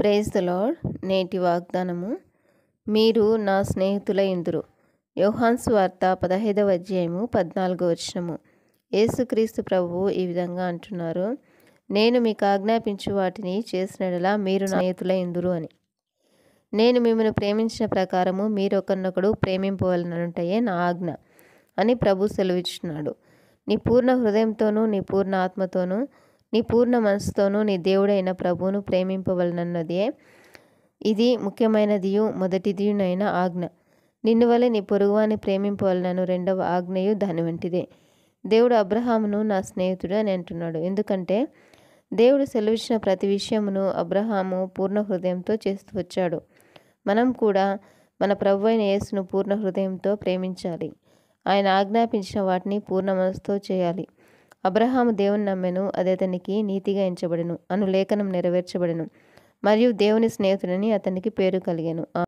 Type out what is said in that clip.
praise the lord నేటి వాగ్దానము మీరు నా స్నేహితుల ఇందురు యోహాన్స్ వార్త పదహైదవ అధ్యాయము పద్నాలుగో వచనము యేసుక్రీస్తు ప్రభువు ఈ విధంగా అంటున్నారు నేను మీకు ఆజ్ఞాపించు వాటిని చేసినడలా మీరు నా స్నేహితుల ఇందురు అని నేను మిమ్మల్ని ప్రేమించిన ప్రకారము మీరు ఒకరినొకడు ప్రేమింపవలనంటయే నా ఆజ్ఞ అని ప్రభు సెలవిచ్చున్నాడు నీ పూర్ణ హృదయంతోనూ నీ పూర్ణ ఆత్మతోనూ నీ పూర్ణ మనసుతోనూ నీ దేవుడైన ప్రభువును ప్రేమింపవలనన్నదే ఇది ముఖ్యమైనదియు మొదటిదియునైన ఆజ్ఞ నిన్ను వలె నీ పొరుగువాని ప్రేమింపవలనను రెండవ ఆజ్ఞయు దాని వంటిదే దేవుడు అబ్రహామును నా స్నేహితుడు అని అంటున్నాడు ఎందుకంటే దేవుడు సెలవిచ్చిన ప్రతి విషయమును అబ్రహాము పూర్ణ హృదయంతో చేస్తూ వచ్చాడు మనం కూడా మన ప్రభు అయిన యేసును పూర్ణ హృదయంతో ప్రేమించాలి ఆయన ఆజ్ఞాపించిన వాటిని పూర్ణ మనసుతో చేయాలి అబ్రహాము దేవుని నమ్మెను అది అతనికి నీతిగా ఎంచబడెను అను లేఖనం నెరవేర్చబడెను మరియు దేవుని స్నేహితుడని అతనికి పేరు కలిగెను